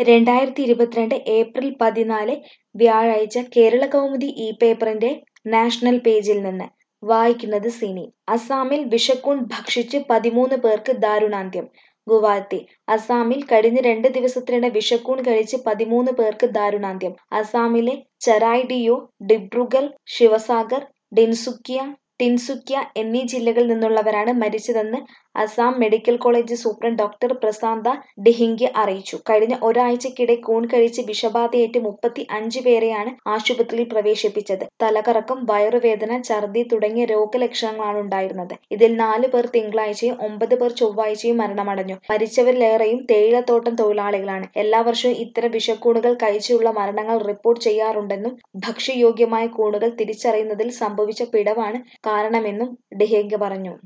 രണ്ടായിരത്തി ഇരുപത്തിരണ്ട് ഏപ്രിൽ പതിനാല് വ്യാഴാഴ്ച കേരളകൗമുദി ഈ പേപ്പറിന്റെ നാഷണൽ പേജിൽ നിന്ന് വായിക്കുന്നത് സിനി അസാമിൽ വിഷക്കൂൺ ഭക്ഷിച്ച് പതിമൂന്ന് പേർക്ക് ദാരുണാന്ത്യം ഗുവാഹത്തി അസാമിൽ കഴിഞ്ഞ രണ്ട് ദിവസത്തിനിടെ വിഷക്കൂൺ കഴിച്ച് പതിമൂന്ന് പേർക്ക് ദാരുണാന്ത്യം അസാമിലെ ചരായ്ഡിയോ ഡിബ്രുഗൽ ശിവസാഗർ ടിൻസുക്കിയ ടിൻസുക്യ എന്നീ ജില്ലകളിൽ നിന്നുള്ളവരാണ് മരിച്ചതെന്ന് Assam medical college superintendent doctor Prasanta Dihingia അറിയിച്ചു കഴിഞ്ഞ ഒരാഴ്ചക്കിടെ കൂൺ കഴിച്ച് വിഷബാധയേറ്റ് മുപ്പത്തി അഞ്ച് പേരെയാണ് ആശുപത്രിയിൽ പ്രവേശിപ്പിച്ചത് തലകറക്കം വയറുവേദന ഛർദി തുടങ്ങിയ രോഗലക്ഷണങ്ങളാണ് ഉണ്ടായിരുന്നത് ഇതിൽ നാല് പേർ തിങ്കളാഴ്ചയും ഒമ്പത് പേർ ചൊവ്വാഴ്ചയും മരണമടഞ്ഞു മരിച്ചവരിലേറെയും തേയിലത്തോട്ടം തൊഴിലാളികളാണ് എല്ലാ വർഷവും ഇത്തരം വിഷക്കൂണുകൾ കഴിച്ചുള്ള മരണങ്ങൾ റിപ്പോർട്ട് ചെയ്യാറുണ്ടെന്നും ഭക്ഷ്യയോഗ്യമായ കൂണുകൾ തിരിച്ചറിയുന്നതിൽ സംഭവിച്ച പിഴവാണ് കാരണമെന്നും ഡിഹേഗ്യ പറഞ്ഞു